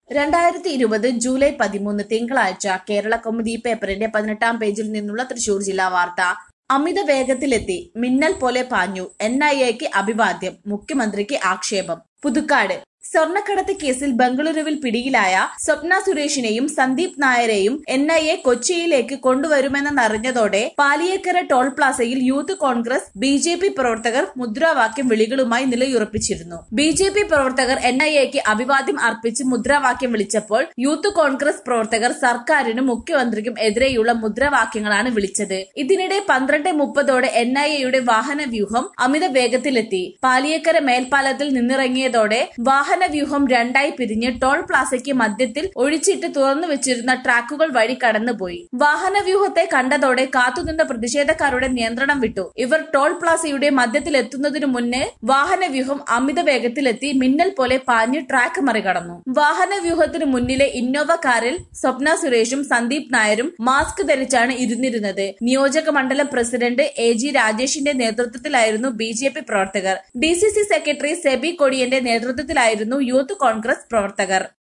രണ്ടായിരത്തി ഇരുപത് ജൂലൈ പതിമൂന്ന് തിങ്കളാഴ്ച കേരള കൗമുദി പേപ്പറിന്റെ പതിനെട്ടാം പേജിൽ നിന്നുള്ള തൃശൂർ ജില്ലാ വാർത്ത അമിത വേഗത്തിലെത്തി മിന്നൽ പോലെ പാഞ്ഞു എൻ ഐ എക്ക് അഭിവാദ്യം മുഖ്യമന്ത്രിക്ക് ആക്ഷേപം പുതുക്കാട് സ്വർണ്ണക്കടത്ത് കേസിൽ ബംഗളൂരുവിൽ പിടിയിലായ സ്വപ്ന സുരേഷിനെയും സന്ദീപ് നായരെയും എൻ ഐ എ കൊച്ചിയിലേക്ക് കൊണ്ടുവരുമെന്നറിഞ്ഞതോടെ പാലിയേക്കര ടോൾ പ്ലാസയിൽ youth Congress B J P പ്രവർത്തകർ മുദ്രാവാക്യം വിളികളുമായി നിലയുറപ്പിച്ചിരുന്നു ബി ജെ പി പ്രവർത്തകർ എൻ ഐ എക്ക് അഭിവാദ്യം അർപ്പിച്ച് മുദ്രാവാക്യം വിളിച്ചപ്പോൾ യൂത്ത് കോൺഗ്രസ് പ്രവർത്തകർ സർക്കാരിനും മുഖ്യമന്ത്രിക്കും എതിരെയുള്ള മുദ്രാവാക്യങ്ങളാണ് വിളിച്ചത് ഇതിനിടെ പന്ത്രണ്ട് മുപ്പതോടെ എൻ ഐ എയുടെ വാഹന വ്യൂഹം അമിത വേഗത്തിലെത്തി പാലിയേക്കര മേൽപ്പാലത്തിൽ നിന്നിറങ്ങിയതോടെ വാഹന വ്യൂഹം രണ്ടായി പിരിഞ്ഞ് ടോൾ പ്ലാസയ്ക്ക് മധ്യത്തിൽ ഒഴിച്ചിട്ട് തുറന്നു വെച്ചിരുന്ന ട്രാക്കുകൾ വഴി കടന്നുപോയി വാഹന വ്യൂഹത്തെ കണ്ടതോടെ കാത്തുനിന്ന പ്രതിഷേധക്കാരുടെ നിയന്ത്രണം വിട്ടു ഇവർ ടോൾ പ്ലാസയുടെ മധ്യത്തിൽ എത്തുന്നതിനു മുന്നേ വാഹന വ്യൂഹം അമിത വേഗത്തിലെത്തി മിന്നൽ പോലെ പാഞ്ഞ് ട്രാക്ക് മറികടന്നു വാഹന വ്യൂഹത്തിന് മുന്നിലെ ഇന്നോവ കാറിൽ സ്വപ്ന സുരേഷും സന്ദീപ് നായരും മാസ്ക് ധരിച്ചാണ് ഇരുന്നിരുന്നത് നിയോജക മണ്ഡലം പ്രസിഡന്റ് എ ജി രാജേഷിന്റെ നേതൃത്വത്തിലായിരുന്നു ബി ജെ പി പ്രവർത്തകർ D C C secretary Seby കൊടിയന്റെ നേതൃത്വത്തിലായിരുന്നു യൂത്ത് കോൺഗ്രസ് പ്രവർത്തകർ